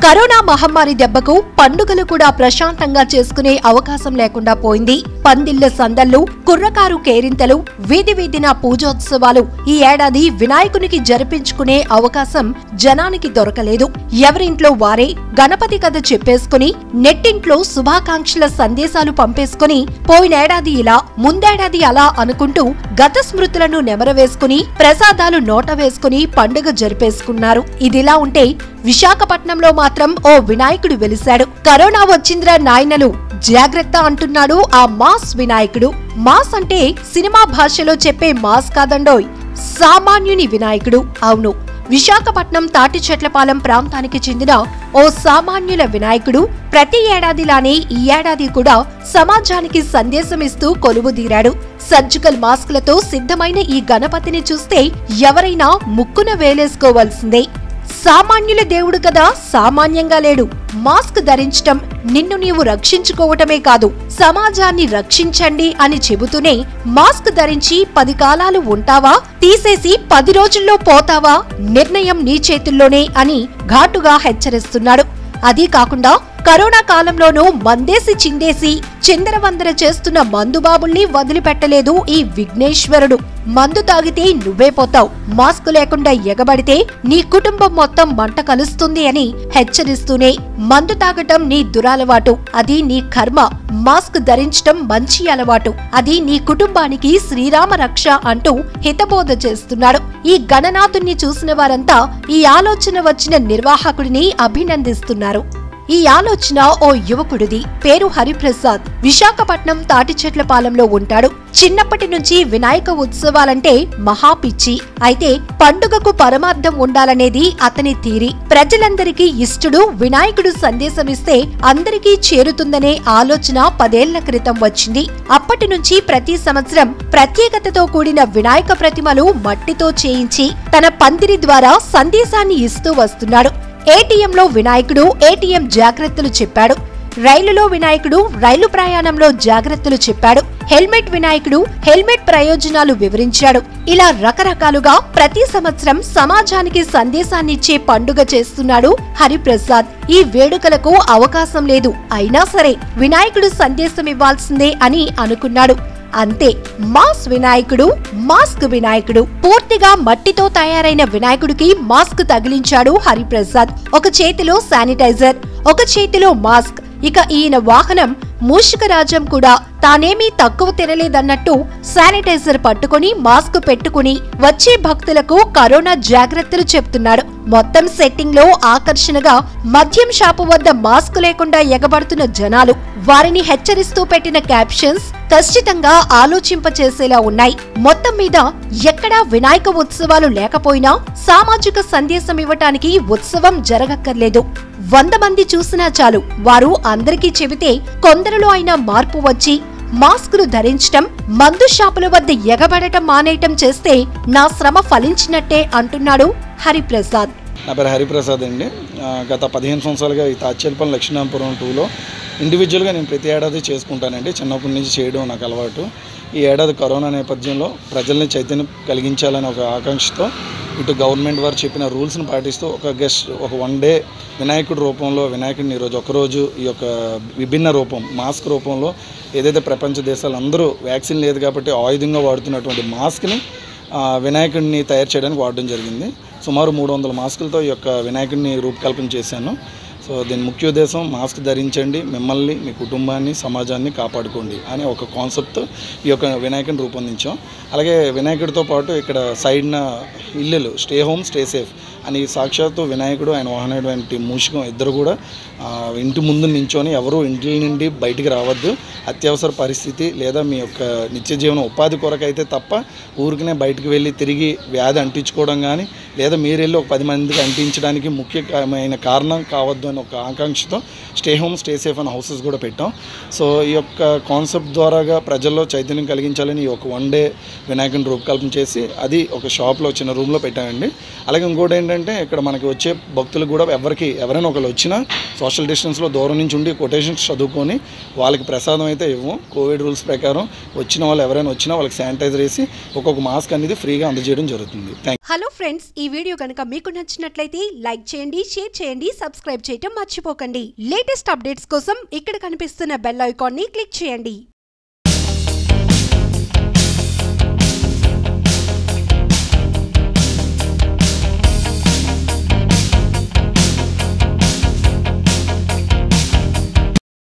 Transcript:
corona మహమ్మారి దెబ్బకు పండుగలు కూడా ప్రశాంతంగా చేసుకునే అవకాశం లేకుండా పోయింది పందిళ్ల సందళ్లు కుర్రకారు కేరింతలు వీధి వీధిన పూజోత్సవాలు ఈ ఏడాది వినాయకునికి జరిపించుకునే అవకాశం జనానికి దొరకలేదు ఎవరింట్లో వారే గణపతి కథ చెప్పేసుకుని నెట్టింట్లో శుభాకాంక్షల సందేశాలు పంపేసుకుని పోయినేడాది ఇలా ముందేడాది అలా అనుకుంటూ గత స్మృతులను నెమరవేసుకుని ప్రసాదాలు నోట వేసుకుని పండుగ జరిపేసుకున్నారు ఇదిలా ఉంటే విశాఖపట్నంలో మాత్రం ఓ వినాయకుడు వెలిశాడు కరోనా వచ్చిందిరా నాయనలు జాగ్రత్త అంటున్నాడు ఆ మాస్ వినాయకుడు మాస్ అంటే సినిమా భాషలో చెప్పే మాస్ కాదండోయ్ సామాన్యుని వినాయకుడు అవును విశాఖపట్నం తాటి చెట్లపాలెం ప్రాంతానికి చెందిన ఓ సామాన్యుల వినాయకుడు ప్రతి ఏడాదిలానే ఈ ఏడాది కూడా సమాజానికి సందేశమిస్తూ కొలువుదీరాడు సర్జికల్ మాస్కులతో సిద్ధమైన ఈ గణపతిని చూస్తే ఎవరైనా ముక్కున వేలేసుకోవాల్సిందే సామాన్యుల దేవుడు కదా సామాన్యంగా లేడు మాస్క్ ధరించటం నిన్ను నీవు రక్షించుకోవటమే కాదు సమాజాన్ని రక్షించండి అని చెబుతూనే మాస్క్ ధరించి పది కాలాలు ఉంటావా తీసేసి పది రోజుల్లో పోతావా నిర్ణయం నీ చేతుల్లోనే అని ఘాటుగా హెచ్చరిస్తున్నాడు అదీ కాకుండా కరోనా కాలంలోనూ మందేసి చిందేసి చిందరవందర చేస్తున్న మందుబాబుల్ని వదిలిపెట్టలేదు ఈ విఘ్నేశ్వరుడు మందు తాగితే నువ్వే పోతావు మాస్క్ లేకుండా ఎగబడితే నీ కుటుంబం మొత్తం మంట కలుస్తుంది అని హెచ్చరిస్తూనే మందు తాగటం నీ దురలవాటు అది నీ కర్మ మాస్క్ ధరించటం మంచి అలవాటు అది నీ కుటుంబానికి శ్రీరామ రక్ష అంటూ హితబోధ చేస్తున్నాడు ఈ గణనాథుణ్ణి చూసిన వారంతా ఈ ఆలోచన వచ్చిన నిర్వాహకుడిని అభినందిస్తున్నారు ఈ ఆలోచన ఓ యువకుడిది పేరు హరిప్రసాద్ విశాఖపట్నం తాటిచెట్లపాలెంలో ఉంటాడు చిన్నప్పటి నుంచి వినాయక ఉత్సవాలంటే మహా పిచ్చి అయితే పండుగకు పరమార్థం ఉండాలనేది అతని తీరి ప్రజలందరికీ ఇష్టడు వినాయకుడు సందేశమిస్తే అందరికీ చేరుతుందనే ఆలోచన పదేళ్ల క్రితం వచ్చింది అప్పటి నుంచి ప్రతి సంవత్సరం ప్రత్యేకతతో కూడిన వినాయక ప్రతిమలు మట్టితో చేయించి తన పందిరి ద్వారా సందేశాన్ని ఇస్తూ వస్తున్నాడు ఏటీఎంలో వినాయకుడు ఏటీఎం జాగ్రత్తలు చెప్పాడు రైలులో వినాయకుడు రైలు ప్రయాణంలో జాగ్రత్తలు చెప్పాడు హెల్మెట్ వినాయకుడు హెల్మెట్ ప్రయోజనాలు వివరించాడు ఇలా రకరకాలుగా ప్రతి సంవత్సరం సమాజానికి సందేశాన్నిచ్చే పండుగ చేస్తున్నాడు హరిప్రసాద్ ఈ వేడుకలకు అవకాశం లేదు అయినా సరే వినాయకుడు సందేశం ఇవ్వాల్సిందే అని అనుకున్నాడు అంతే మాస్ వినాయకుడు మాస్క్ వినాయకుడు పూర్తిగా మట్టితో తయారైన వినాయకుడికి మాస్క్ తగిలించాడు హరిప్రసాద్ ఒక చేతిలో శానిటైజర్ ఒక చేతిలో మాస్క్ ఇక ఈయన వాహనం మూషికరాజం కూడా తానేమీ తక్కువ తినలేదన్నట్టు శానిటైజర్ పట్టుకుని మాస్క్ పెట్టుకుని వచ్చే భక్తులకు కరోనా జాగ్రత్తలు చెప్తున్నాడు మొత్తం సెట్టింగ్ లో ఆకర్షణగా మద్యం షాపు వద్ద మాస్క్ లేకుండా ఎగబడుతున్న జనాలు వారిని హెచ్చరిస్తూ పెట్టిన క్యాప్షన్స్ ఖచ్చితంగా ఆలోచింపచేసేలా ఉన్నాయి మొత్తం మీద ఎక్కడా వినాయక ఉత్సవాలు లేకపోయినా సామాజిక సందేశం ఇవ్వటానికి ఉత్సవం జరగక్కర్లేదు వంద మంది చూసినా చాలు వారు అందరికీ చెబితే కొందరిలో అయినా మార్పు వచ్చి మాస్కులు ధరించటం మందు షాపుల వద్ద ఎగబడటం మానేయటం చేస్తే నా శ్రమ ఫలించినట్టే అంటున్నాడు హరిప్రసాద్ నా పేరు హరిప్రసాద్ అండి ఆ, గత పదిహేను సంవత్సరాలుగా ఈ తాచేలపల్లి లక్ష్మీనాపురం టూలో ఇండివిజువల్గా నేను ప్రతి ఏడాది చేసుకుంటానండి చిన్నప్పటి నుంచి చేయడం నాకు అలవాటు ఈ ఏడాది కరోనా నేపథ్యంలో ప్రజల్ని చైతన్యం కలిగించాలనే ఒక ఆకాంక్షతో ఇటు గవర్నమెంట్ వారు చెప్పిన రూల్స్ని పాటిస్తూ ఒక గెస్ట్ ఒక వన్ డే వినాయకుడి రూపంలో వినాయకుడిని ఈరోజు ఒకరోజు ఈ యొక్క విభిన్న రూపం మాస్క్ రూపంలో ఏదైతే ప్రపంచ దేశాలు అందరూ వ్యాక్సిన్ లేదు కాబట్టి ఆయుధంగా వాడుతున్నటువంటి మాస్క్ని ఆ, వినాయకుడిని తయారు చేయడానికి వాడడం జరిగింది సుమారు మూడు వందల మాస్కులతో ఈ యొక్క వినాయకుడిని రూపకల్పన చేశాను సో దీని ముఖ్య ఉద్దేశం మాస్క్ ధరించండి మిమ్మల్ని మీ కుటుంబాన్ని సమాజాన్ని కాపాడుకోండి అనే ఒక కాన్సెప్ట్ ఈ యొక్క వినాయకుడిని రూపొందించాం అలాగే వినాయకుడితో పాటు ఇక్కడ సైడ్న ఇల్లులు స్టే హోమ్ స్టే సేఫ్ అని సాక్షాత్తు వినాయకుడు ఆయన వాహనటువంటి మూషికం ఇద్దరు కూడా ఆ, ఇంటి ముందు నించొని ఎవరు ఇంటి నుండి బయటికి రావద్దు అత్యవసర పరిస్థితి లేదా మీ యొక్క నిత్య జీవన ఉపాధి కొరకు అయితే తప్ప ఊరికనే బయటికి వెళ్ళి తిరిగి వ్యాధి అంటించుకోవడం కానీ లేదా మీరు వెళ్ళి ఒక పది మందికి అంటించడానికి ముఖ్యమైన కారణం కావద్దు అని ఒక ఆకాంక్షతో స్టే హోమ్ స్టే సేఫ్ అనే హౌసెస్ కూడా పెట్టాం సో ఈ యొక్క కాన్సెప్ట్ ద్వారాగా ప్రజల్లో చైతన్యం కలిగించాలని ఈ ఒక వన్ డే వినాయకుని రూపకల్పన చేసి అది ఒక షాప్లో చిన్న రూమ్లో పెట్టామండి అలాగే ఇంకోటి ఏంటంటే ఇక్కడ మనకి వచ్చే భక్తులు కూడా ఎవరికి ఎవరైనా ఒకళ్ళు వచ్చినా సోషల్ డిస్టెన్స్లో దూరం నుంచి ఉండి కొటేషన్స్ చదువుకొని వాళ్ళకి ప్రసాదం అయితే ఇవ్వం కోవిడ్ రూల్స్ ప్రకారం వచ్చిన వాళ్ళు ఎవరైనా వచ్చినా వాళ్ళకి శానిటైజర్ వేసి ఒక్కొక్క మాస్క్ అనేది ఫ్రీగా అందజేయడం జరుగుతుంది థ్యాంక్ హలో ఫ్రెండ్స్ ఈ ఈ వీడియో కనుక మీకు నచ్చినట్లయితే లైక్ చేయండి షేర్ చేయండి సబ్స్క్రైబ్ చేయటం మర్చిపోకండి లేటెస్ట్ అప్డేట్స్ కోసం ఇక్కడ కనిపిస్తున్న బెల్ ఐకాన్ ని క్లిక్ చేయండి